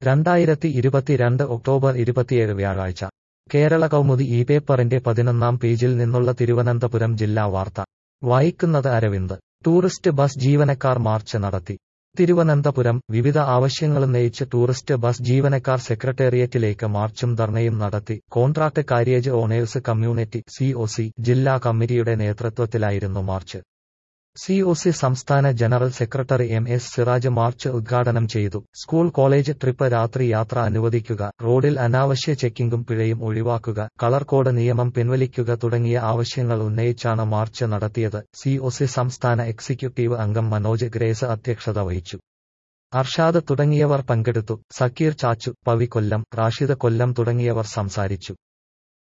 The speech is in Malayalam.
രണ്ടായിരത്തി ഇരുപത്തിരണ്ട് ഒക്ടോബർ ഇരുപത്തിയേഴ് വ്യാഴാഴ്ച കേരള കൗമുദി ഈ പേപ്പറിന്റെ പതിനൊന്നാം പേജിൽ നിന്നുള്ള തിരുവനന്തപുരം ജില്ലാ വാർത്ത വായിക്കുന്നത് അരവിന്ദ് ടൂറിസ്റ്റ് ബസ് ജീവനക്കാർ മാർച്ച് നടത്തി തിരുവനന്തപുരം വിവിധ ആവശ്യങ്ങളുന്നയിച്ച് ടൂറിസ്റ്റ് ബസ് ജീവനക്കാർ സെക്രട്ടേറിയറ്റിലേക്ക് മാർച്ചും ധർണയും നടത്തി contract carriage owners community COC ജില്ലാ കമ്മിറ്റിയുടെ നേതൃത്വത്തിലായിരുന്നു മാർച്ച് സിഒസി സംസ്ഥാന general secretary M S Siraj march ഉദ്ഘാടനം ചെയ്തു സ്കൂൾ കോളേജ് ട്രിപ്പ് രാത്രി യാത്ര അനുവദിക്കുക റോഡിൽ അനാവശ്യ ചെക്കിംഗും പിഴയും ഒഴിവാക്കുക കളർ കോഡ് നിയമം പിൻവലിക്കുക തുടങ്ങിയ ആവശ്യങ്ങൾ ഉന്നയിച്ചാണ് മാർച്ച് നടത്തിയത് സിഒസി സംസ്ഥാന എക്സിക്യൂട്ടീവ് അംഗം മനോജ് ഗ്രേസ് അധ്യക്ഷത വഹിച്ചു അർഷാദ് തുടങ്ങിയവർ പങ്കെടുത്തു സക്കീർ ചാച്ചു പവി കൊല്ലം റാഷിദ് കൊല്ലം തുടങ്ങിയവർ സംസാരിച്ചു